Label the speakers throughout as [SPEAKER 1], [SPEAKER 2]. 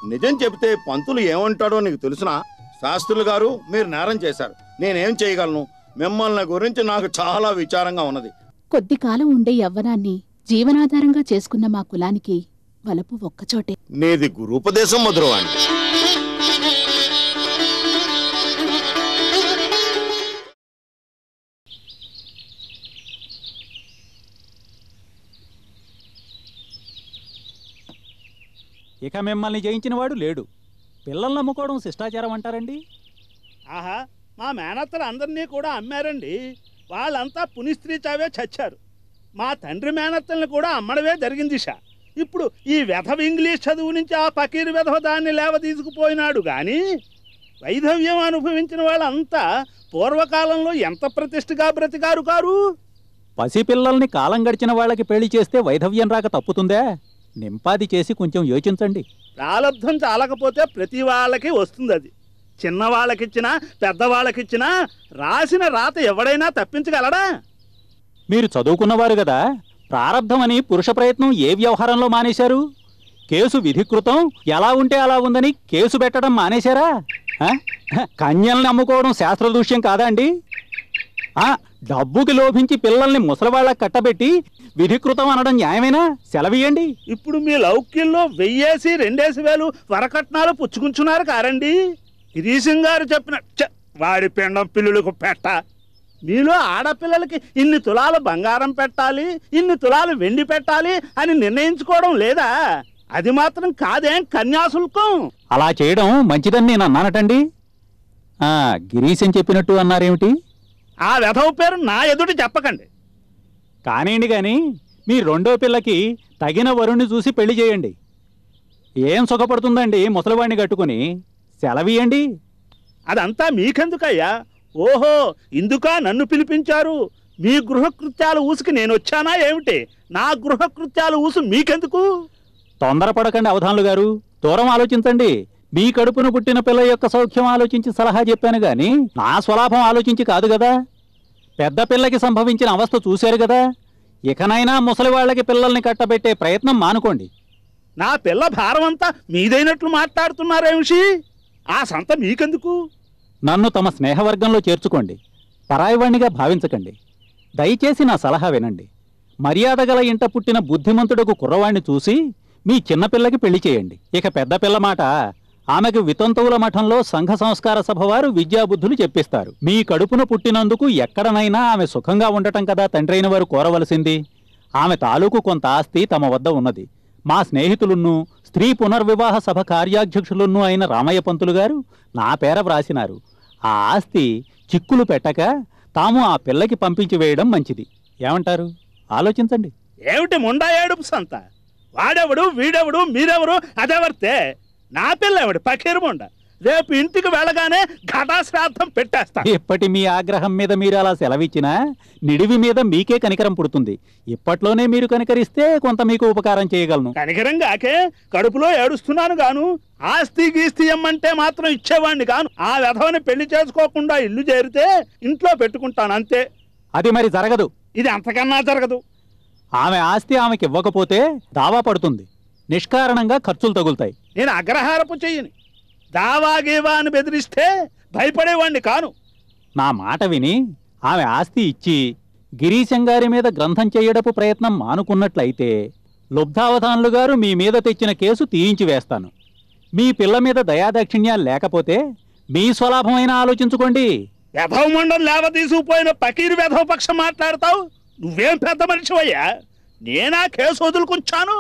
[SPEAKER 1] నిజం చెబితే పంతులు ఏమంటాడో నీకు తెలుసునా శాస్త్రులు గారు మీరు నేరం చేశారు నేనేం చేయగలను మిమ్మల్ని గురించి నాకు చాలా విచారంగా ఉన్నది
[SPEAKER 2] కొద్ది కాలం ఉండే యవ్వనాన్ని జీవనాధారంగా చేసుకున్న మా కులానికి వలపు ఒక్కచోటే
[SPEAKER 1] నీది గురుపదేశం మధురవాణి
[SPEAKER 3] ఇక మిమ్మల్ని జయించిన వాడు లేడు పిల్లల్ని నమ్ముకోవడం శిష్టాచారం అంటారండి
[SPEAKER 4] ఆహా మా మేనత్తలు అందరినీ కూడా అమ్మారండి వాళ్ళంతా పునిస్త్రీ చావే చచ్చారు మా తండ్రి మేనత్తల్ని కూడా అమ్మడమే జరిగింది షా ఇప్పుడు ఈ వెధవ ఇంగ్లీష్ చదువు నుంచి ఆ పకీరు వెధవ దాన్ని లేవ తీసుకుపోయినాడు కానీ వైధవ్యం అనుభవించిన వాళ్ళంతా పూర్వకాలంలో ఎంత ప్రతిష్టగా బ్రతికారు కారు
[SPEAKER 3] పసిపిల్లల్ని కాలం గడిచిన వాళ్ళకి పెళ్లి చేస్తే వైధవ్యం రాక తప్పుతుందే నింపాది చేసి కొంచెం యోచించండి
[SPEAKER 4] ప్రారంధం చాలకపోతే ప్రతి వాళ్ళకి వస్తుంది అది చిన్న వాళ్ళకిచ్చినా పెద్దవాళ్ళకిచ్చినా రాసిన రాత ఎవడైనా తప్పించగలడా
[SPEAKER 3] మీరు చదువుకున్నవారు కదా ప్రారంధం అని పురుష ప్రయత్నం ఏ వ్యవహారంలో మానేశారు కేసు విధికృతం ఎలా ఉంటే అలా ఉందని కేసు పెట్టడం మానేశారా ఆ? కన్యల్ని అమ్ముకోవడం శాస్త్ర దూష్యం కాదా అండి ఆ, డబ్బుకి లోభించి పిల్లల్ని ముసలివాళ్ళకి కట్టబెట్టి విధికృతం అనడం న్యాయమేనా సెలవియండి
[SPEAKER 4] ఇప్పుడు మీ లౌక్యంలో వెయ్యేసి రెండేసి వేలు వరకట్నాలు పుచ్చుకుంటున్నారు కారండి గిరీశం గారు చెప్పిన ఛ, వాడి పిండం పిల్లులకు పెట్ట మీలో ఆడపిల్లలకి ఇన్ని తులాలు బంగారం పెట్టాలి ఇన్ని తులాలు వెండి పెట్టాలి అని నిర్ణయించుకోవడం లేదా అది మాత్రం కాదేం కన్యాశుల్కం
[SPEAKER 3] అలా చేయడం మంచిదని నేను అన్నానటండి ఆ, గిరీశం చెప్పినట్టు అన్నారేమిటి
[SPEAKER 4] ఆ వెధవ పేరు నా ఎదుటి చెప్పకండి
[SPEAKER 3] కానివ్వండి కానీ మీ రెండో పిల్లకి తగిన వరుణ్ణి చూసి పెళ్లి చేయండి ఏం సుఖపడుతుందండి ముసలివాడిని కట్టుకుని సెలవియండి
[SPEAKER 4] అదంతా మీకెందుకయ్యా ఓహో ఇందుకా నన్ను పిలిపించారు మీ గృహకృత్యాలు ఊసుకి నేను వచ్చానా ఏమిటి నా గృహకృత్యాలు ఊసు మీకెందుకు
[SPEAKER 3] తొందరపడకండి అవధానులు గారు దూరం ఆలోచించండి మీ కడుపున పుట్టిన పిల్ల యొక్క సౌఖ్యం ఆలోచించి సలహా చెప్పాను గాని నా స్వలాభం ఆలోచించి కాదు కదా పెద్ద పిల్లకి సంభవించిన అవస్థ చూశారు కదా ఇకనైనా ముసలి వాళ్ళకి పిల్లల్ని కట్టబెట్టే ప్రయత్నం మానుకోండి
[SPEAKER 4] నా పిల్ల భారం అంతా మీదైనట్లు మాట్లాడుతున్నారేమిషి ఆ సంత మీకెందుకు
[SPEAKER 3] నన్ను తమ స్నేహవర్గంలో చేర్చుకోండి పరాయివాణ్ణిగా భావించకండి దయచేసి నా సలహా వినండి మర్యాద గల ఇంట పుట్టిన బుద్ధిమంతుడకు కుర్రవాణ్ణి చూసి మీ చిన్నపిల్లకి పెళ్లి చేయండి ఇక పెద్ద పిల్ల మాట ఆమెకు వితంతువుల మఠంలో సంఘ సంస్కార సభ వారు విద్యాబుద్ధులు చెప్పిస్తారు మీ కడుపున పుట్టినందుకు ఎక్కడనైనా ఆమె సుఖంగా ఉండటం కదా తండ్రైన వారు కోరవలసింది ఆమె తాలూకు కొంత ఆస్తి తమ వద్ద ఉన్నది మా స్నేహితులున్ను స్త్రీ పునర్వివాహ సభ కార్యాధ్యక్షులున్ను అయిన రామయ్య పంతులు గారు నా పేర వ్రాసినారు ఆ ఆస్తి చిక్కులు పెట్టక తాము ఆ పిల్లకి పంపించి వేయడం మంచిది ఏమంటారు ఆలోచించండి
[SPEAKER 4] ఏమిటి ముండా ఏడుపు సంత వాడెవడు వీడెవడు మీరెవరు అదెవర్తే నా పిల్ల ఎవడు పకీరు ముండ రేపు ఇంటికి వెళ్ళగానే ఘటాశ్రాద్ధం పెట్టేస్తా
[SPEAKER 3] ఇప్పటి మీ ఆగ్రహం మీద మీరు అలా సెలవిచ్చినా నిడివి మీద మీకే కనికరం పుడుతుంది ఇప్పట్లోనే మీరు కనికరిస్తే కొంత మీకు ఉపకారం చేయగలను
[SPEAKER 4] కనికరంగాకే కడుపులో ఏడుస్తున్నాను గాను ఆస్తి గీస్తి ఇమ్మంటే మాత్రం ఇచ్చేవాడిని కాను ఆ వెధవని పెళ్లి చేసుకోకుండా ఇల్లు చేరితే ఇంట్లో పెట్టుకుంటాను అంతే
[SPEAKER 3] అది మరి జరగదు
[SPEAKER 4] ఇది అంతకన్నా జరగదు
[SPEAKER 3] ఆమె ఆస్తి ఆమెకి ఇవ్వకపోతే దావా పడుతుంది నిష్కారణంగా ఖర్చులు తగులుతాయి
[SPEAKER 4] నేను అగ్రహారపు చెయ్యని దావా గీవా అని బెదిరిస్తే భయపడేవాడిని కాను
[SPEAKER 3] నా మాట విని ఆమె ఆస్తి ఇచ్చి గిరీశం గారి మీద గ్రంథం చేయడపు ప్రయత్నం మానుకున్నట్లయితే లుబ్ధావధానులు గారు మీ మీద తెచ్చిన కేసు తీయించి వేస్తాను మీ పిల్ల మీద దయాదాక్షిణ్యాలు లేకపోతే మీ స్వలాభమైనా ఆలోచించుకోండి
[SPEAKER 4] వెధవ మండం లేవ తీసుకుపోయిన పకీరు వెధవ పక్షం మాట్లాడతావు నువ్వేం పెద్ద మనిషివయ్యా నేనా కేసు వదులుకుంటాను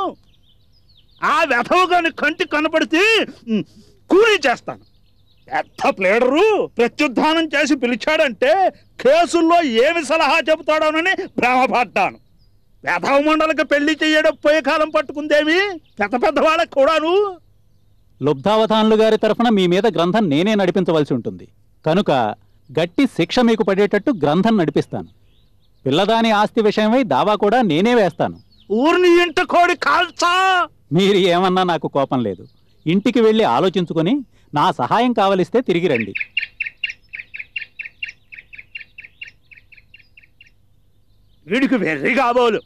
[SPEAKER 4] ఆ వెధవ గాని కంటి కనపడితే ఉమ్, కూలీ చేస్తాను పెద్ద ప్లేడరు ప్రత్యుత్థానం చేసి పిలిచాడంటే కేసుల్లో ఏమి సలహా చెబుతాడోనని భ్రమపడ్డాను వెధవ మండలికి పెళ్లి చెయ్యడం పోయే కాలం పట్టుకుందేమి పెద్ద పెద్ద వాళ్ళకి కూడాను
[SPEAKER 3] లుబ్ధావధానులు గారి తరఫున మీ మీద గ్రంథం నేనే నడిపించవలసి ఉంటుంది కనుక గట్టి శిక్ష మీకు పడేటట్టు గ్రంథం నడిపిస్తాను పిల్లదాని ఆస్తి విషయమై దావా కూడా నేనే వేస్తాను
[SPEAKER 4] ఊరిని ఇంట కోడి కాల్చా
[SPEAKER 3] మీరు ఏమన్నా నాకు కోపం లేదు ఇంటికి వెళ్ళి ఆలోచించుకొని నా సహాయం కావలిస్తే తిరిగి రండి
[SPEAKER 4] వీడికి వెర్రి కాబోలు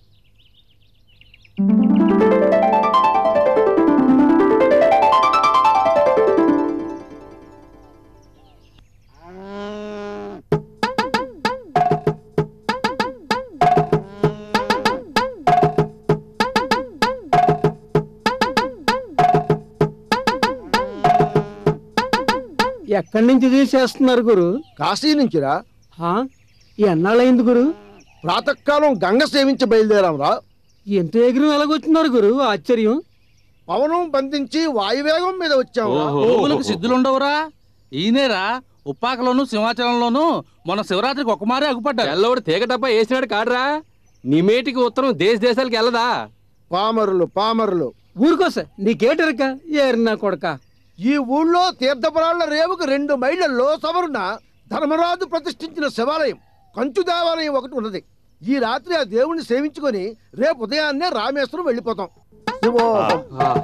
[SPEAKER 5] ఎక్కడి నుంచి తీసేస్తున్నారు గురు
[SPEAKER 6] కాశీ నుంచిరా
[SPEAKER 5] హా? ఎన్నాళ్ళయింది గురు
[SPEAKER 6] ప్రాతకాలం గంగ సేవించి బయలుదేరాంరా
[SPEAKER 5] ఎంత ఎగిరి ఎలాగొచ్చున్నారు గురు ఆశ్చర్యం
[SPEAKER 6] పవనం బంధించి వాయువేగం మీద వచ్చాంరా
[SPEAKER 7] భూములకు సిద్ధులుండవురా ఈయనేరా ఉప్పాకలోను సింహాచలంలోను మన శివరాత్రికి ఒక మారే అగుపడ్డారు
[SPEAKER 8] ఎల్లోడు తీగ డబ్బా వేసినాడు కాడురా నిమేటికి ఉత్తరం దేశ దేశాలకు వెళ్ళదా
[SPEAKER 6] పామరులు పామరులు
[SPEAKER 5] ఊరుకోసా నీకేటరక ఏరినా కొడక
[SPEAKER 6] ఈ ఊళ్ళో తీర్థపురాళ్ల రేవుకు రెండు మైళ్ళల్లో సవరున ధర్మరాజు ప్రతిష్ఠించిన శివాలయం కంచు దేవాలయం ఒకటి ఉన్నది ఈ రాత్రి ఆ దేవుణ్ణి సేవించుకొని రేపు ఉదయాన్నే రామేశ్వరం వెళ్ళిపోతాం శివోహం.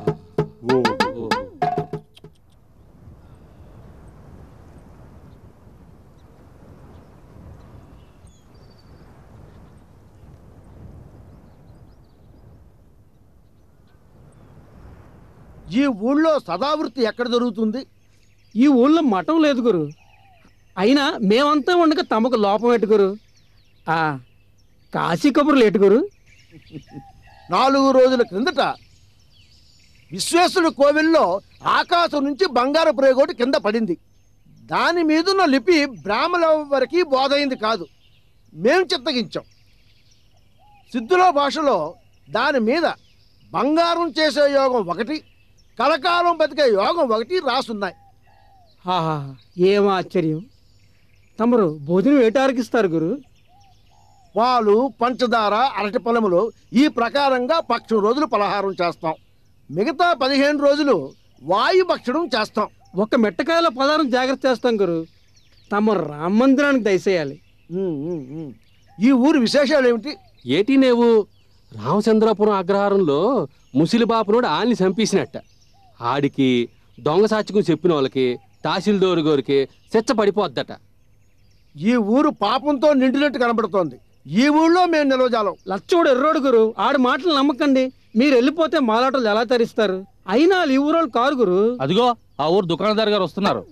[SPEAKER 6] ఈ ఊళ్ళో సదావృత్తి ఎక్కడ జరుగుతుంది
[SPEAKER 5] ఈ ఊళ్ళో మఠం లేదు గురు అయినా మేమంతా ఉండగా తమకు లోపం ఎట్టు గురు ఆ కాశీ కబుర్లు ఎటు గురు
[SPEAKER 6] నాలుగు రోజుల క్రిందట విశ్వేశ్వరుడు కోవిల్లో ఆకాశం నుంచి బంగారు ప్రేగోటి కింద పడింది దాని మీదున్న లిపి బ్రాహ్మణ వరకు బోధైంది కాదు మేం చిత్తగించాం సిద్ధుల భాషలో దాని మీద బంగారం చేసే యోగం ఒకటి కలకాలం బతికే యోగం ఒకటి రాసున్నాయి
[SPEAKER 5] ఆహా ఏం ఆశ్చర్యం తమరు భోజనం ఏటారకిస్తారు గురు
[SPEAKER 6] పాలు పంచదార అరటి పొలములు ఈ ప్రకారంగా పక్షం రోజులు పలహారం చేస్తాం మిగతా పదిహేను రోజులు వాయు భక్షణం చేస్తాం
[SPEAKER 5] ఒక మెట్టకాయల పదార్థం జాగ్రత్త చేస్తాం గురు తమ రామ మందిరానికి దయచేయాలి
[SPEAKER 6] ఉమ్, ఉమ్, ఉమ్. ఈ ఊరి విశేషాలు ఏమిటి
[SPEAKER 8] ఏటి నేవు రామచంద్రపురం అగ్రహారంలో ముసిలి బాపునోడు ఆల్ని చంపేసినట్ట ఆడికి దొంగ సాక్షికం చెప్పిన వాళ్ళకి తహసీల్దారు గారికి శిచ్చ పడిపోద్దట
[SPEAKER 6] ఈ ఊరు పాపంతో నిండినట్టు కనబడుతోంది ఈ ఊళ్ళో మేము నిలవజాలం
[SPEAKER 5] లచ్చోడు ఎర్రోడు గురు ఆడి మాటలు నమ్మకండి మీరు వెళ్ళిపోతే మాలాటలు ఎలా తరిస్తారు అయినా వాళ్ళు ఈ ఊరోళ్ళు కారు గురు
[SPEAKER 7] అదిగో ఆ ఊరు దుకాణదారు గారు వస్తున్నారు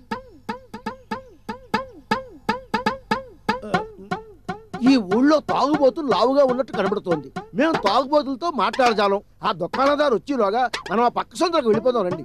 [SPEAKER 6] ఈ ఊళ్ళో తాగుబోతులు లావుగా ఉన్నట్టు కనబడుతోంది మేము తాగుబోతులతో మాట్లాడజాలం ఆ దుకాణదారు వచ్చేలోగా మనం ఆ పక్క సొంతకు వెళ్ళిపోదాం రండి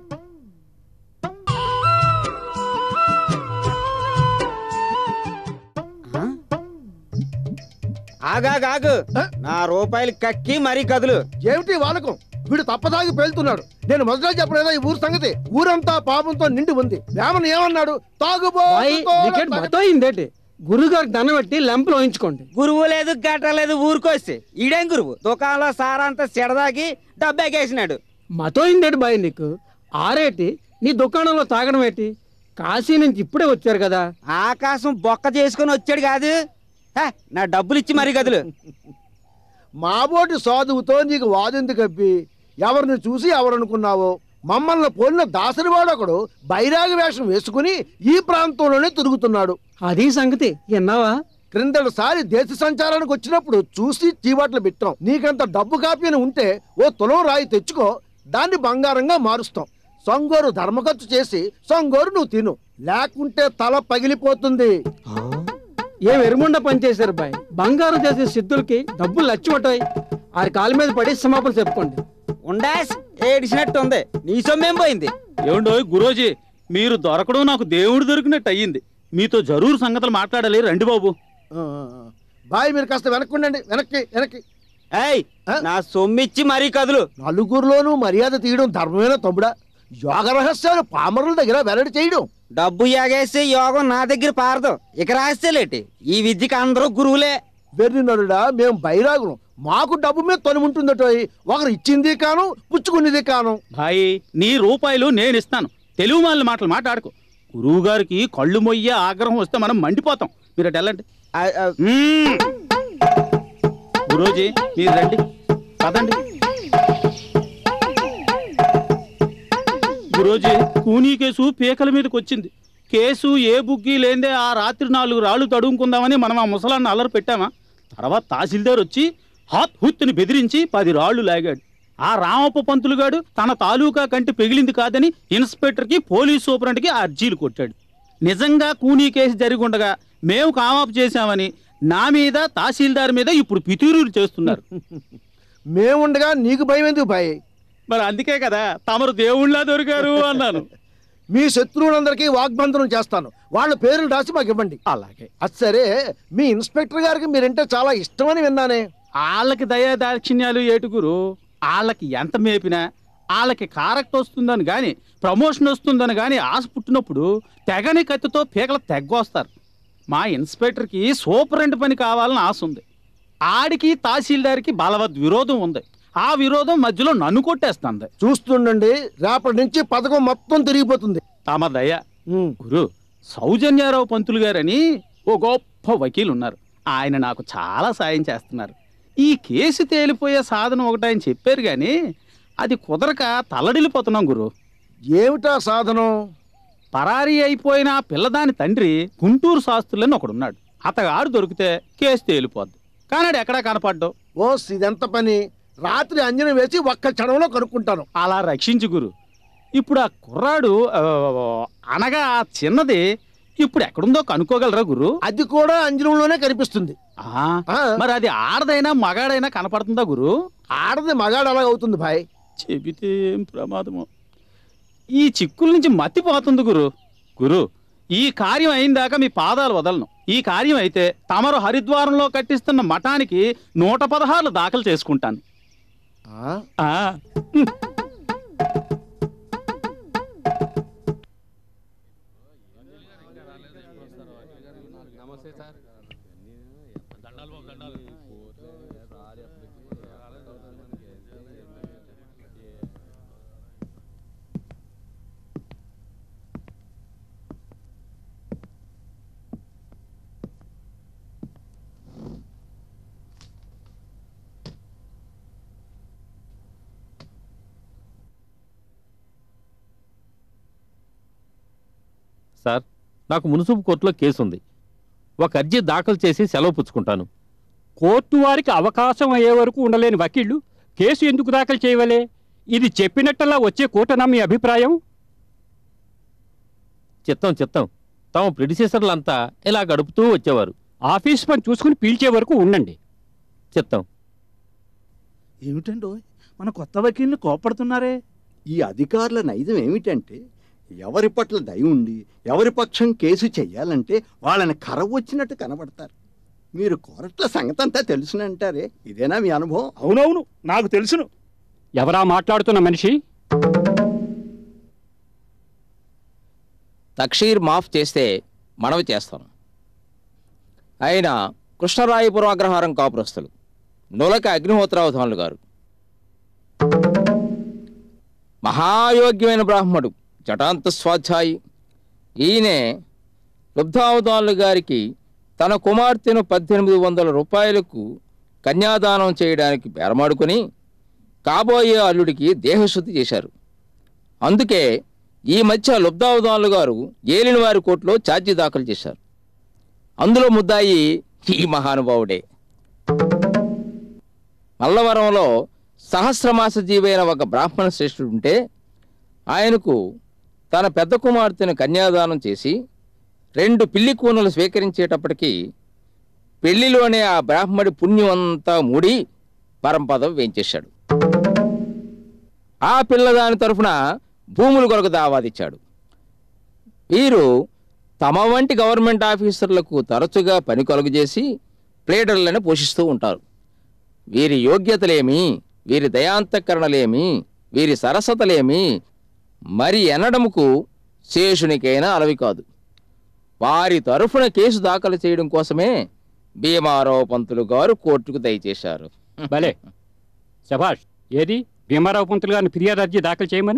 [SPEAKER 9] ఆగాగాగు నా రూపాయలు కక్కి మరీ కదులు
[SPEAKER 6] ఏమిటి వాలకం వీడు తప్పదాగి పేలుతున్నాడు నేను మొదట చెప్పలేదా ఈ ఊరు సంగతి ఊరంతా పాపంతో నిండి ఉంది వేమన్ ఏమన్నాడు
[SPEAKER 5] బాయ్, నీకేంటి
[SPEAKER 6] తాగుబో
[SPEAKER 5] మతం అయిందేటి గురువు గారికి దండం పెట్టి లెంపలు వహించుకోండి
[SPEAKER 9] గురువు లేదు గట్ట లేదు ఊరుకొస్తే ఈడేం గురువు దుకాణంలో సారంతా చెడదాకి డబ్బెగేసినాడు
[SPEAKER 5] మతం అయిందేటి బాయ్ నీకు ఆరేటి నీ దుకాణంలో తాగడం ఏంటి కాశీ నుంచి ఇప్పుడే వచ్చారు కదా
[SPEAKER 9] ఆకాశం బొక్క చేసుకొని వచ్చాడు కాదు హే, నా డబ్బులు ఇచ్చి మరీ కదులు
[SPEAKER 6] మాబోటి సాధువుతో నీకు వాదెందుకు కప్పి ఎవరిని చూసి ఎవరనుకున్నావో మమ్మల్ని పోలిన దాసరివాడు ఒకడు బైరాగి వేషం వేసుకుని ఈ ప్రాంతంలోనే తిరుగుతున్నాడు
[SPEAKER 5] అది సంగతి విన్నావా
[SPEAKER 6] క్రిందటిసారి దేశ సంచారానికి వచ్చినప్పుడు చూసి చీవాట్లు పెట్టాం నీకంత డబ్బు కాపీని ఉంటే ఓ తులం రాయి తెచ్చుకో దాన్ని బంగారంగా మారుస్తాం సొంగోరు ధర్మఖర్చు చేసి సొంగోరు నువ్వు తిను లేకుంటే తల పగిలిపోతుంది
[SPEAKER 5] ఏం ఎరుముండ పనిచేశారు బాయ్ బంగారం చేసే సిద్ధులకి డబ్బులు లచ్చిపట్టాయి ఆరి కాలు మీద పడి క్షమాపణ చెప్పుకోండి
[SPEAKER 9] ఉండాస్ ఏడిసినట్టు ఉంది నీ సొమ్మేం పోయింది
[SPEAKER 3] ఏమండో గురోజీ మీరు దొరకడం నాకు దేవుడు దొరికినట్టు అయ్యింది మీతో జరూరు సంగతులు మాట్లాడాలి రండి బాబు
[SPEAKER 6] ఆ, ఆ, ఆ. బాయ్ మీరు కాస్త వెనక్కి ఉండండి వెనక్కి వెనక్కి
[SPEAKER 9] ఏయ్
[SPEAKER 6] ఆ?
[SPEAKER 9] నా సొమ్మిచ్చి మరీ కదులు
[SPEAKER 6] నలుగురిలోనూ మర్యాద తీయడం ధర్మమైన తమ్ముడా యోగ రహస్యాలు పామరుల దగ్గర వెల్లడి చేయడం
[SPEAKER 9] డబ్బు యాగేస్తే యోగం నా దగ్గర పారదు ఇక రాస్తేలేటి ఈ విద్యకి అందరూ గురువులే
[SPEAKER 6] వెర్రి నరుడా మేము బైరాగులం మాకు డబ్బు మీద తొని ఉంటుందటో ఒకరు ఇచ్చింది కాను పుచ్చుకునేది కాను
[SPEAKER 3] భాయి నీ రూపాయలు నేను ఇస్తాను తెలుగు మాలిన మాటలు మాట్లాడుకో గురువు గారికి కళ్ళు మొయ్యే ఆగ్రహం వస్తే మనం మండిపోతాం మీరు అటు వెళ్ళండి
[SPEAKER 9] ఆ, ఆ,
[SPEAKER 3] మ్మ్. గురూజీ మీరు రండి పదండి గురూజీ కూనీ కేసు పీకల మీదకి వచ్చింది కేసు ఏ బుగ్గి లేదే ఆ రాత్రి నాలుగు రాళ్ళు తడుముకుందామని మనం ఆ ముసలాన్ని అల్లరి పెట్టామా తర్వాత తహసీల్దార్ వచ్చి హాత్ హుత్తుని బెదిరించి పది రాళ్ళు లాగాడు ఆ రామప్ప పంతులు గాడు తన తాలూకా కంటి పెగిలింది కాదని ఇన్స్పెక్టర్కి పోలీస్ సూపరింట్కి అర్జీలు కొట్టాడు నిజంగా కూనీ కేసు జరిగి ఉండగా మేము కామాపు చేశామని నా మీద తహసీల్దార్ మీద ఇప్పుడు పితూరులు చేస్తున్నారు
[SPEAKER 6] మేముండగా నీకు భయం ఎందుకు భయ్
[SPEAKER 3] మరి అందుకే కదా తమరు దేవుళ్ళ దొరికారు అన్నాను
[SPEAKER 6] మీ శత్రువులందరికీ వాగ్బంధనం చేస్తాను వాళ్ళ పేర్లు రాసి మాకు ఇవ్వండి
[SPEAKER 3] అలాగే
[SPEAKER 6] అది సరే మీ ఇన్స్పెక్టర్ గారికి మీరంటే చాలా ఇష్టమని విన్నానే
[SPEAKER 3] వాళ్ళకి దయా దాక్షిణ్యాలు ఏటుగురు వాళ్ళకి ఎంత మేపినా వాళ్ళకి కారెక్ట్ వస్తుందని గాని ప్రమోషన్ వస్తుందని గాని ఆశ పుట్టినప్పుడు తెగని కత్తితో పీకల తెగ్గొస్తారు మా ఇన్స్పెక్టర్కి సూపరెంట్ పని కావాలని ఆశ ఉంది ఆడికి తహసీల్దార్కి బలవద్ విరోధం ఉంది ఆ విరోధం మధ్యలో నన్ను కొట్టేస్తుంది
[SPEAKER 6] చూస్తుండండి రేపటి నుంచి పథకం మొత్తం తిరిగిపోతుంది
[SPEAKER 3] తమ దయ
[SPEAKER 6] ఉమ్.
[SPEAKER 3] గురు సౌజన్యారావు పంతులు గారని ఓ గొప్ప వకీలు ఉన్నారు ఆయన నాకు చాలా సాయం చేస్తున్నారు ఈ కేసు తేలిపోయే సాధనం ఒకటి ఆయన చెప్పారు కానీ అది కుదరక తల్లడిల్లిపోతున్నాం గురు
[SPEAKER 6] ఏమిటా సాధనం
[SPEAKER 3] పరారీ అయిపోయిన ఆ పిల్లదాని తండ్రి గుంటూరు శాస్త్రులని ఒకడున్నాడు అతగాడు దొరికితే కేసు తేలిపోద్ది కానాడు ఎక్కడా కనపడ్డు
[SPEAKER 6] ఓ ఇదెంత పని రాత్రి అంజనం వేసి ఒక్క క్షణంలో కనుక్కుంటాను
[SPEAKER 3] అలా రక్షించు గురు ఇప్పుడు ఆ కుర్రాడు ఆ, అనగా ఆ చిన్నది ఇప్పుడు ఎక్కడుందో కనుక్కోగలరా గురు
[SPEAKER 6] అది కూడా అంజనంలోనే కనిపిస్తుంది
[SPEAKER 3] ఆ,
[SPEAKER 6] ఆ,
[SPEAKER 3] మరి అది ఆడదైనా మగాడైనా కనపడుతుందా గురు
[SPEAKER 6] ఆడది మగాడు అలా అవుతుంది భాయ్
[SPEAKER 3] చెబితే ఏం ప్రమాదమో ఈ చిక్కుల నుంచి మత్తిపోతుంది గురు గురు ఈ కార్యం అయిందాక మీ పాదాలు వదలను ఈ కార్యం అయితే తమరు హరిద్వారంలో కట్టిస్తున్న మఠానికి నూట పదహారులు దాఖలు చేసుకుంటాను
[SPEAKER 6] ఆ,
[SPEAKER 3] ఆ,
[SPEAKER 10] సార్ నాకు మున్సిపల్ కోర్టులో కేసు ఉంది ఒక అర్జీ దాఖలు చేసి సెలవు పుచ్చుకుంటాను
[SPEAKER 11] కోర్టు వారికి అవకాశం అయ్యే వరకు ఉండలేని వకీళ్లు కేసు ఎందుకు దాఖలు చేయవలే ఇది చెప్పినట్టల్లా వచ్చే కోర్టునా మీ అభిప్రాయం
[SPEAKER 10] చిత్తం చిత్తం తమ ప్రిడిసెసర్లంతా ఇలా గడుపుతూ వచ్చేవారు
[SPEAKER 11] ఆఫీస్ పని చూసుకుని పీల్చే వరకు ఉండండి
[SPEAKER 10] చిత్తం
[SPEAKER 4] ఏమిటండో మన కొత్త వకీల్ని కోపడుతున్నారే
[SPEAKER 1] ఈ అధికారుల నైజం ఏమిటంటే ఎవరి పట్ల దయ ఉండి ఎవరి పక్షం కేసు చెయ్యాలంటే వాళ్ళని కరవ వచ్చినట్టు కనబడతారు మీరు కోరట్ల సంగతంతా తెలుసునంటారే ఇదేనా మీ అనుభవం
[SPEAKER 4] అవునవును నాకు తెలుసును
[SPEAKER 11] ఎవరా మాట్లాడుతున్న మనిషి
[SPEAKER 12] తక్షీర్ మాఫ్ చేస్తే మనవి చేస్తాను ఆయన కృష్ణరాయపురం అగ్రహారం కాపురస్తులు నులక అగ్నిహోత్రావధానులు గారు మహాయోగ్యమైన బ్రాహ్మడు జటాంత స్వాధ్యాయి ఈయనే లుబ్ధావధానులు గారికి తన కుమార్తెను పద్దెనిమిది వందల రూపాయలకు కన్యాదానం చేయడానికి బేరమాడుకొని కాబోయే అల్లుడికి దేహశుద్ధి చేశారు అందుకే ఈ మధ్య లుబ్దావధానులు గారు ఏలినవారి కోర్టులో ఛార్జీ దాఖలు చేశారు అందులో ముద్దాయి ఈ మహానుభావుడే మల్లవరంలో సహస్రమాస జీవైన ఒక బ్రాహ్మణ శ్రేష్ఠుడు ఉంటే ఆయనకు తన పెద్ద కుమార్తెను కన్యాదానం చేసి రెండు పిల్లి కూనలు స్వీకరించేటప్పటికి పెళ్లిలోనే ఆ బ్రాహ్మడి పుణ్యం అంతా మూడి పరంపదం వేయించేశాడు ఆ పిల్లదాని తరఫున భూములు కొరకు దావాదిచ్చాడు వీరు తమ వంటి గవర్నమెంట్ ఆఫీసర్లకు తరచుగా పని కలుగజేసి ప్లేడర్లను పోషిస్తూ ఉంటారు వీరి యోగ్యతలేమి వీరి దయాంతకరణలేమి వీరి సరసతలేమి మరి ఎనడముకు శేషునికైనా అలవి కాదు వారి తరఫున కేసు దాఖలు చేయడం కోసమే భీమారావు పంతులు గారు కోర్టుకు దయచేశారు
[SPEAKER 11] భలే శభాష్ ఏది భీమారావు పంతులు గారిని ఫిర్యాదు అర్జీ దాఖలు చేయమను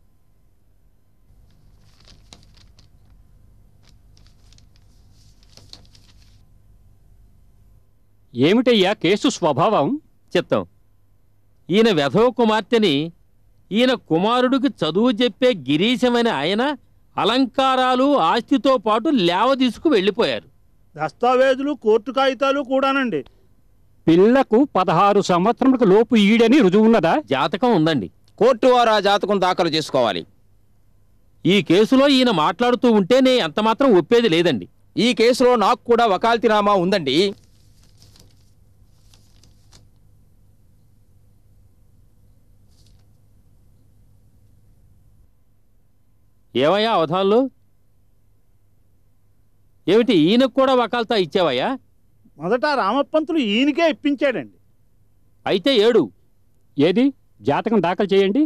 [SPEAKER 11] ఏమిటయ్యా కేసు స్వభావం
[SPEAKER 10] చిత్తం ఈయన వెధవ కుమార్తెని ఈయన కుమారుడికి చదువు చెప్పే గిరీశమని ఆయన అలంకారాలు ఆస్తితో పాటు లేవ తీసుకు వెళ్ళిపోయారు
[SPEAKER 4] దస్తావేజులు కోర్టు కాగితాలు కూడానండి
[SPEAKER 11] పిల్లకు పదహారు సంవత్సరములకు లోపు ఈడని రుజువున్నదా
[SPEAKER 10] జాతకం ఉందండి
[SPEAKER 12] కోర్టు వారు ఆ జాతకం దాఖలు చేసుకోవాలి
[SPEAKER 10] ఈ కేసులో ఈయన మాట్లాడుతూ ఉంటే నే ఎంతమాత్రం ఒప్పేది లేదండి
[SPEAKER 12] ఈ కేసులో నాకు కూడా వకాల్తీనామా ఉందండి
[SPEAKER 10] ఏవయ్యా అవధాన్లు ఏమిటి ఈయనకు కూడా వకాల్తా ఇచ్చావయ్యా
[SPEAKER 4] మొదట రామపంతులు ఈయనకే ఇప్పించాడండి
[SPEAKER 10] అయితే ఏడు
[SPEAKER 11] ఏది జాతకం దాఖలు చేయండి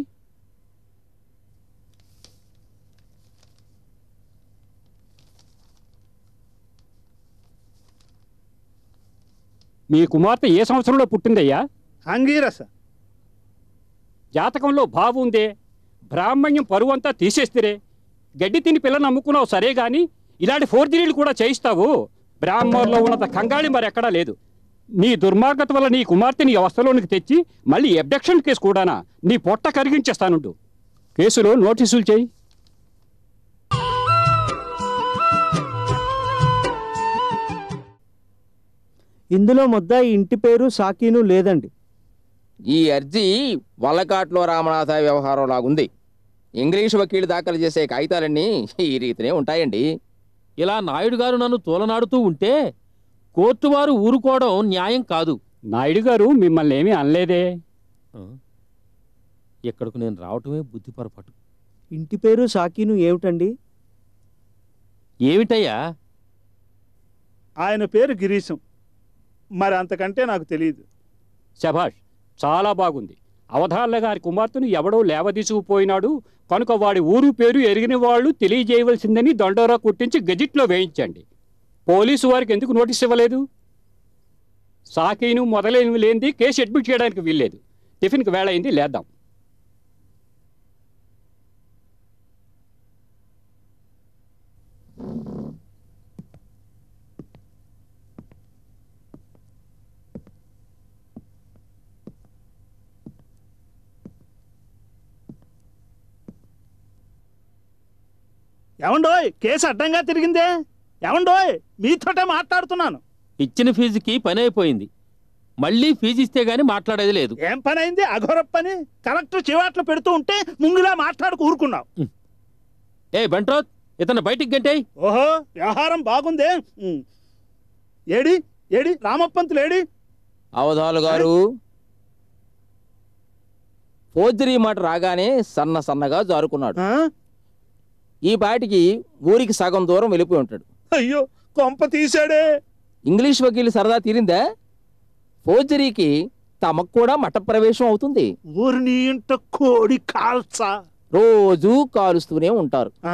[SPEAKER 11] మీ కుమార్తె ఏ సంవత్సరంలో పుట్టిందయ్యా
[SPEAKER 4] అంగీరస
[SPEAKER 11] జాతకంలో బావు ఉందే బ్రాహ్మణ్యం పరువంతా తీసేstiరే గడ్డి తిని పిల్లని నమ్ముకున్నావు సరే గాని ఇలాంటి ఫోర్జరీలు కూడా చేయిస్తావు బ్రాహ్మణుల్లో ఉన్నంత కంగాళి మరి ఎక్కడా లేదు నీ దుర్మార్గత వల్ల నీ కుమార్తెని ఈ అవస్థలోనికి తెచ్చి మళ్ళీ అబ్డక్షన్ కేసు కూడానా నీ పొట్ట కరిగించేస్తానుండు కేసులో నోటీసులు చేయి
[SPEAKER 13] ఇందులో ముద్దాయి ఇంటి పేరు సాకీను లేదండి
[SPEAKER 12] ఈ అర్జీ వల్లకాట్లో రామనాథ వ్యవహారం లాగుంది ఇంగ్లీష్ వకీలు దాఖలు చేసే కాగితాలన్నీ ఈ రీతినే ఉంటాయండి
[SPEAKER 10] ఇలా నాయుడు గారు నన్ను తోలనాడుతూ ఉంటే కోర్టు వారు ఊరుకోవడం న్యాయం కాదు
[SPEAKER 11] నాయుడు గారు మిమ్మల్ని ఏమీ అనలేదే
[SPEAKER 10] ఇక్కడకు నేను రావటమే బుద్ధి పొరపాటు
[SPEAKER 13] ఇంటి పేరు సాకీను ఏమిటండి
[SPEAKER 10] ఏమిటయ్యా
[SPEAKER 4] ఆయన పేరు గిరీశం మరి అంతకంటే నాకు తెలియదు
[SPEAKER 11] శభాష్ చాలా బాగుంది అవధాన్ల గారి కుమార్తెను ఎవడో లేవదీసుకుపోయినాడు కనుక వాడి ఊరు పేరు ఎరిగిన వాళ్ళు తెలియజేయవలసిందని దండోరా కుట్టించి గెజిట్లో వేయించండి పోలీసు వారికి ఎందుకు నోటీస్ ఇవ్వలేదు సాకీను మొదలైనవి లేనిది కేసు అడ్మిట్ చేయడానికి వీల్లేదు టిఫిన్కి వేళ అయింది లేద్దాం
[SPEAKER 4] ఏమండోయ్ కేసు అడ్డంగా తిరిగిందే ఏమండోయ్ మీతోటే మాట్లాడుతున్నాను
[SPEAKER 10] ఇచ్చిన ఫీజుకి పని అయిపోయింది మళ్ళీ ఫీజు ఇస్తే గాని మాట్లాడేది లేదు
[SPEAKER 4] ఏం పని అయింది అఘోర పని కలెక్టర్ చివాట్లు పెడుతూ ఉంటే ముంగిలా మాట్లాడుకు ఊరుకున్నావు
[SPEAKER 10] ఏ బంట్రోత్ ఇతను బయటికి గంటేయ్
[SPEAKER 4] ఓహో వ్యవహారం బాగుందే ఉమ్. ఏడి ఏడి రామప్పంతులు ఏడి
[SPEAKER 12] అవధాలు గారు ఫోర్జరీ మాట రాగానే సన్న సన్నగా జారుకున్నాడు ఈ పాటికి ఊరికి సగం దూరం వెళ్ళిపోయి ఉంటాడు
[SPEAKER 4] అయ్యో కొంప తీశాడే
[SPEAKER 12] ఇంగ్లీష్ వకీలు సరదా తీరిందా ఫోర్జరీకి తమకు కూడా మఠ ప్రవేశం అవుతుంది
[SPEAKER 4] ఊరిని ఇంట కోడి కాల్చా
[SPEAKER 12] రోజూ కాలుస్తూనే ఉంటారు
[SPEAKER 4] ఆ?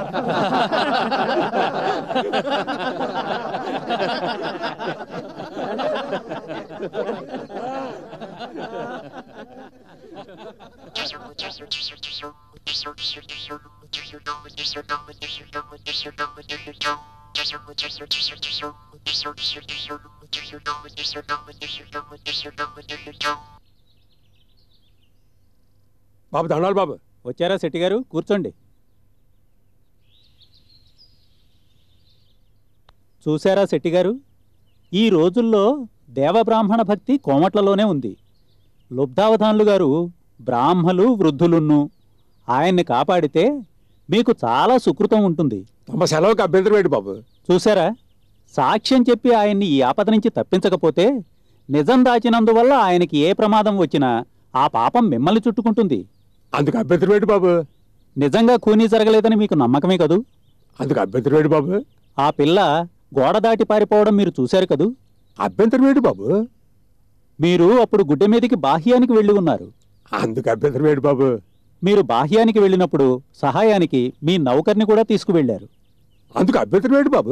[SPEAKER 3] బాబు దండాలు బాబు వచ్చారా శెట్టి గారు కూర్చోండి చూశారా శెట్టి గారు ఈ రోజుల్లో దేవబ్రాహ్మణ భక్తి కోమట్లలోనే ఉంది లుబ్ధావధాన్లు గారు బ్రాహ్మలు వృద్ధులున్ను ఆయన్ని కాపాడితే మీకు చాలా సుకృతం ఉంటుంది
[SPEAKER 8] తమ సెలవుకి అభ్యంతరం ఏంటి బాబు
[SPEAKER 3] చూసారా సాక్ష్యం చెప్పి ఆయన్ని ఈ ఆపద నుంచి తప్పించకపోతే నిజం దాచినందువల్ల ఆయనకి ఏ ప్రమాదం వచ్చినా ఆ పాపం మిమ్మల్ని చుట్టుకుంటుంది
[SPEAKER 8] అందుకు అభ్యంతరం ఏంటి బాబు
[SPEAKER 3] నిజంగా కూనీ జరగలేదని మీకు నమ్మకమే కదూ
[SPEAKER 8] అందుకు అభ్యంతరం ఏంటి బాబు
[SPEAKER 3] ఆ పిల్ల గోడ దాటి పారిపోవడం మీరు చూశారు కదూ
[SPEAKER 8] అభ్యంతరం ఏంటి బాబు
[SPEAKER 3] మీరు అప్పుడు గుడ్డ మీదకి బాహ్యానికి వెళ్ళి ఉన్నారు
[SPEAKER 8] అందుకు అభ్యంతరం ఏంటి బాబు
[SPEAKER 3] మీరు బాహ్యానికి వెళ్ళినప్పుడు సహాయానికి మీ నౌకర్ని కూడా తీసుకువెళ్ళారు
[SPEAKER 8] అందుకు అభ్యంతరం ఏంటి బాబు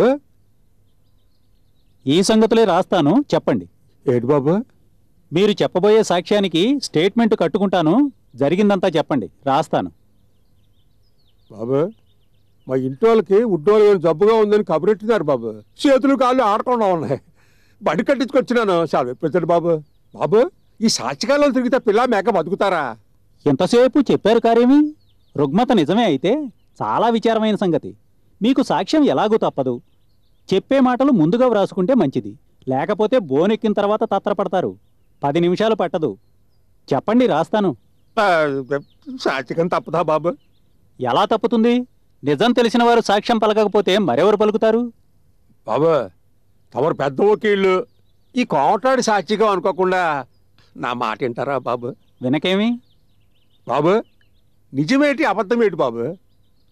[SPEAKER 3] ఈ సంగతులే రాస్తాను చెప్పండి
[SPEAKER 8] ఏంటి బాబు
[SPEAKER 3] మీరు చెప్పబోయే సాక్ష్యానికి స్టేట్మెంట్ కట్టుకుంటాను జరిగిందంతా చెప్పండి రాస్తాను
[SPEAKER 8] బాబు మా ఇంటి వాళ్ళకి ఉడ్డోలు జబ్బుగా ఉందని కబురెట్టినారు బాబు చేతులు కాళ్ళు ఆడకుండా ఉన్నాయి బండి కట్టించుకొచ్చినాను చాలా ఇప్పించండి బాబు బాబు ఈ సాక్షికాలం తిరిగితే పిల్ల మేక బతుకుతారా
[SPEAKER 3] ఎంతసేపు చెప్పారు కార్యమి రుగ్మత నిజమే అయితే చాలా విచారమైన సంగతి మీకు సాక్ష్యం ఎలాగూ తప్పదు చెప్పే మాటలు ముందుగా వ్రాసుకుంటే మంచిది లేకపోతే బోనెక్కిన తర్వాత తత్రపడతారు పది నిమిషాలు పట్టదు చెప్పండి రాస్తాను
[SPEAKER 8] సాక్షికం తప్పదా బాబు
[SPEAKER 3] ఎలా తప్పుతుంది నిజం తెలిసిన వారు సాక్ష్యం పలకకపోతే మరెవరు పలుకుతారు
[SPEAKER 8] బాబు తమరు పెద్ద వకీళ్ళు ఈ కోటాడి సాక్షిగా అనుకోకుండా నా మాట వింటారా బాబు
[SPEAKER 3] వినకేమి
[SPEAKER 8] బాబు నిజమేటి అబద్ధమేటి బాబు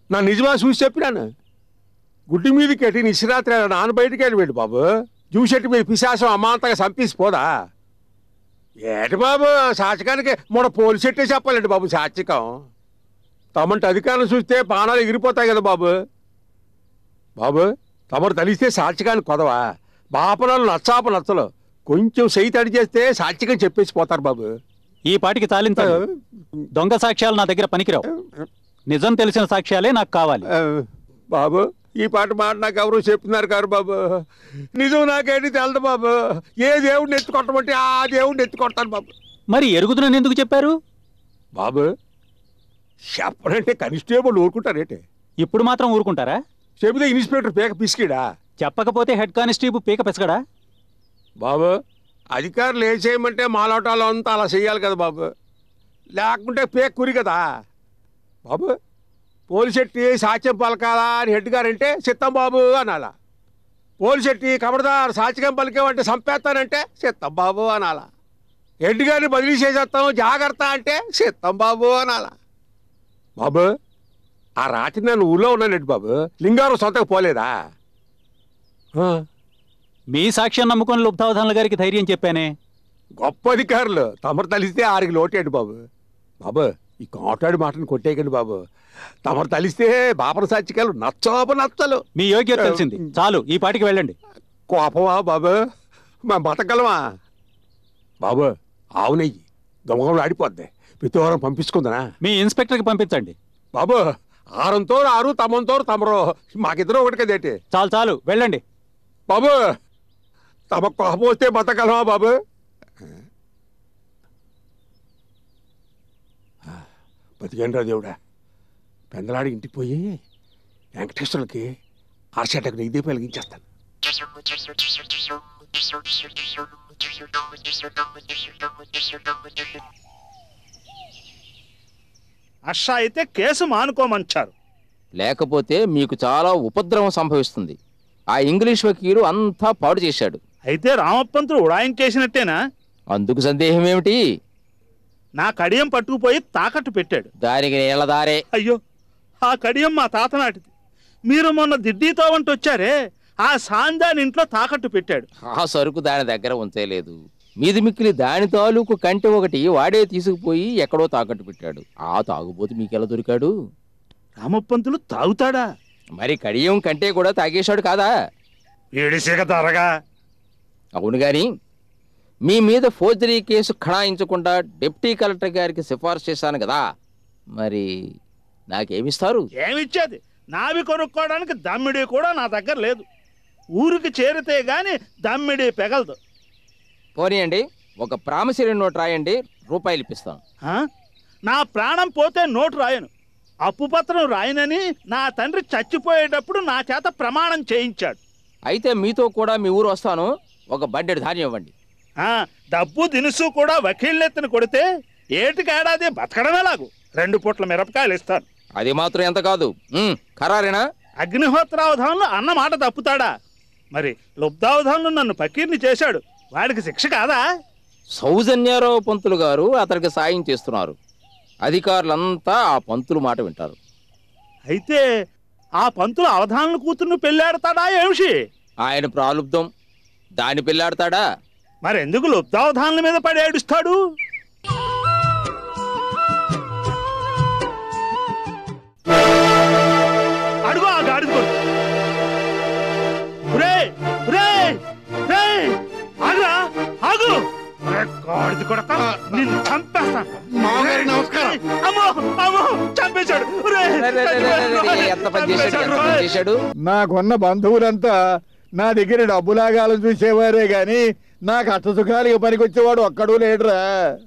[SPEAKER 8] నా నిజమా చూసి చెప్పినాను గుడ్డి మీదకి ఎట్టి నిశ్రాత్రి నాన్న బయటికి వెళ్ళిపోయాడు బాబు చూసెట్టి మీద పిశాసం అమాంతంగా చంపేసిపోదా ఏటి బాబు సాచకానికి మొన్న పోలీసెట్టే చెప్పాలండి బాబు సాత్వికం తమంటే అధికారం చూస్తే పానాలు ఎగిరిపోతాయి కదా బాబు బాబు తమరు తలిస్తే సాత్వికానికి కొదవా బాపనాలు నచ్చాప నచ్చలు కొంచెం సై తడి చేస్తే సాత్వికం చెప్పేసి పోతారు బాబు
[SPEAKER 3] ఈ పాటికి తాలించాలి దొంగ సాక్ష్యాలు నా దగ్గర పనికిరావు నిజం తెలిసిన సాక్ష్యాలే నాకు కావాలి
[SPEAKER 8] బాబు ఈ పాట మాట నాకు ఎవరు చెప్తున్నారు కారు బాబు నిజం నాకేంటి తెలదు బాబు ఏ దేవుడిని ఎత్తుకొట్టమంటే ఆ దేవుడిని ఎత్తుకొడతాను బాబు
[SPEAKER 3] మరి ఎరుగుదునని ఎందుకు చెప్పారు
[SPEAKER 8] బాబు చెప్పనంటే కనిస్టేబుల్ ఊరుకుంటారేంటి
[SPEAKER 3] ఇప్పుడు మాత్రం ఊరుకుంటారా
[SPEAKER 8] చెబితే ఇన్స్పెక్టర్ పేక పిసికిడా
[SPEAKER 3] చెప్పకపోతే హెడ్ కానిస్టేబుల్ పీక పెసగడా
[SPEAKER 8] బాబు అధికారులు ఏం చేయమంటే మాలోటాలో అంతా అలా చేయాలి కదా బాబు లేకుంటే పేక కురి కదా బాబు పోలిశెట్టి సాక్ష్యం పలకాలా అని హెడ్ గారంటే సిత్తం బాబు అనాలా పోలిశెట్టి కబడదారు సాక్ష్యం పలికేమంటే చంపేస్తానంటే సిత్తం బాబు అనాలా హెడ్ గారిని బదిలీ చేసేస్తాం జాగ్రత్త అంటే సిత్తం బాబు అనాలా బాబు ఆ రాత్రి నేను ఊళ్ళో ఉన్నానండి బాబు లింగారం సొంతకు పోలేదా ఆ.
[SPEAKER 3] మీ సాక్ష్యం నమ్ముకొని లుబ్ధావధానుల గారికి ధైర్యం చెప్పానే
[SPEAKER 8] గొప్ప అధికారులు తమరు తలిస్తే ఆరికి లోటేయండి బాబు బాబు ఈ కోటాడి మాటను కొట్టేయకండి బాబు తమరు తలిస్తే బాపన సాచికాలు నచ్చోప నచ్చలు
[SPEAKER 3] మీ యోగ్యత తెలిసింది చాలు ఈ పాటికి వెళ్ళండి
[SPEAKER 8] కోపమా బాబు మా బతకగలమా బాబు ఆవు నెయ్యి దొంగలు ఆడిపోద్ది పితోరం పంపించుకుందనా
[SPEAKER 3] మీ ఇన్స్పెక్టర్కి పంపించండి
[SPEAKER 8] బాబు ఆరంతో ఆరు తమంతో తమరు మాకిద్దరు ఒకటి కదేటి
[SPEAKER 3] చాలు చాలు వెళ్ళండి
[SPEAKER 8] బాబు తమ కోపం వస్తే బతకగలమా బాబు బతికేంద్రా దేవుడా పెందలాడి ఇంటికి పోయి వెంకటేశ్వరులకి అరచేటకు నెయ్యి దీపం వెలిగించేస్తాను
[SPEAKER 4] అష అయితే కేసు మానుకోమంచారు
[SPEAKER 12] లేకపోతే మీకు చాలా ఉపద్రవం సంభవిస్తుంది ఆ ఇంగ్లీష్ వకీలు అంతా పాడు చేశాడు
[SPEAKER 4] అయితే రామప్పంతుడు ఉడాయించేసినట్టేనా
[SPEAKER 12] అందుకు సందేహం ఏమిటి
[SPEAKER 4] నా కడియం పట్టుకుపోయి తాకట్టు పెట్టాడు
[SPEAKER 12] దానికి నీళ్ళదారే
[SPEAKER 4] అయ్యో ఆ కడియం మా తాత నాటిది మీరు మొన్న దిడ్డీతో వంటి వచ్చారే ఆ సాందాని ఇంట్లో తాకట్టు పెట్టాడు
[SPEAKER 12] ఆ సరుకు దాని దగ్గర ఉంచలేదు మీది మిక్కిలి దాని తాలూకు కంటే ఒకటి వాడే తీసుకుపోయి ఎక్కడో తాకట్టు పెట్టాడు ఆ తాగుబోతు మీకెలా దొరికాడు
[SPEAKER 4] రామప్పంతులు తాగుతాడా
[SPEAKER 12] మరి కడియం కంటే కూడా తాగేశాడు కాదా
[SPEAKER 4] ఏడిసేక తరగా
[SPEAKER 12] అవును గాని మీ మీద ఫోర్జరీ కేసు ఖడాయించకుండా డిప్టీ కలెక్టర్ గారికి సిఫార్సు చేశాను కదా మరి నాకేమిస్తారు
[SPEAKER 4] ఏమిచ్చేది నావి కొనుక్కోవడానికి దమ్మిడి కూడా నా దగ్గర లేదు ఊరికి చేరితే గాని దమ్మిడి పెగలదు
[SPEAKER 12] పోనీయండి ఒక ప్రామిసరీ నోట్ రాయండి రూపాయలు ఇప్పిస్తాను
[SPEAKER 4] ఆ? నా ప్రాణం పోతే నోటు రాయను అప్పుపత్రం రాయనని నా తండ్రి చచ్చిపోయేటప్పుడు నా చేత ప్రమాణం చేయించాడు
[SPEAKER 12] అయితే మీతో కూడా మీ ఊరు వస్తాను ఒక బడ్డెడు ధాన్యం ఇవ్వండి
[SPEAKER 4] ఆ, డబ్బు దినుసు కూడా వకీళ్ళెత్తిన కొడితే ఏటికేడాది బతకడమేలాగు రెండు పూట్ల మిరపకాయలు ఇస్తాను
[SPEAKER 12] అది మాత్రం ఎంత కాదు ఉమ్, ఖరారేనా
[SPEAKER 4] అగ్నిహోత్రావధానులు అన్న మాట తప్పుతాడా మరి లుబ్ధావధానులు నన్ను పకీర్ని చేశాడు వాడికి శిక్ష కాదా
[SPEAKER 12] సౌజన్యారావు పంతులు గారు అతనికి సాయం చేస్తున్నారు అధికారులంతా ఆ పంతులు మాట వింటారు
[SPEAKER 4] అయితే ఆ పంతులు అవధానుల కూతుర్ను పెళ్ళాడతాడా ఏమిషి
[SPEAKER 12] ఆయన ప్రాలుబ్ధం దాని పిల్లాడతాడా
[SPEAKER 4] మరెందుకు లుబ్ధావధానుల మీద పడి ఏడుస్తాడు అడుగు ఆ గాడిద కొడుకు ఒరేయ్, ఒరేయ్, ఒరేయ్, ఆగురా, ఆగు ఒరే గాడిద కొడక, నిన్ను చంపేస్తాను.
[SPEAKER 6] నమస్కారం.
[SPEAKER 4] అమ్మో, అమ్మో, చంపేశాడు. ఒరేయ్,
[SPEAKER 12] ఎంత పని చేశాడు ఎంత పని చేశాడు
[SPEAKER 14] నాకున్న బంధువులంతా నా దగ్గర డబ్బులాగాలని చూసేవారే గాని నాకు అష్ట సుఖాలుగా పనికొచ్చేవాడు ఒక్కడూ లేడురా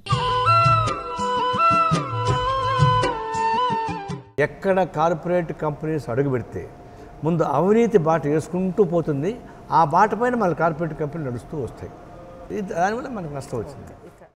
[SPEAKER 15] ఎక్కడ కార్పొరేట్ కంపెనీస్ అడుగు పెడితే ముందు అవినీతి బాట వేసుకుంటూ పోతుంది ఆ బాట పైన మన కార్పొరేట్ కంపెనీలు నడుస్తూ వస్తాయి ఇది దానివల్ల మనకు నష్టం వచ్చింది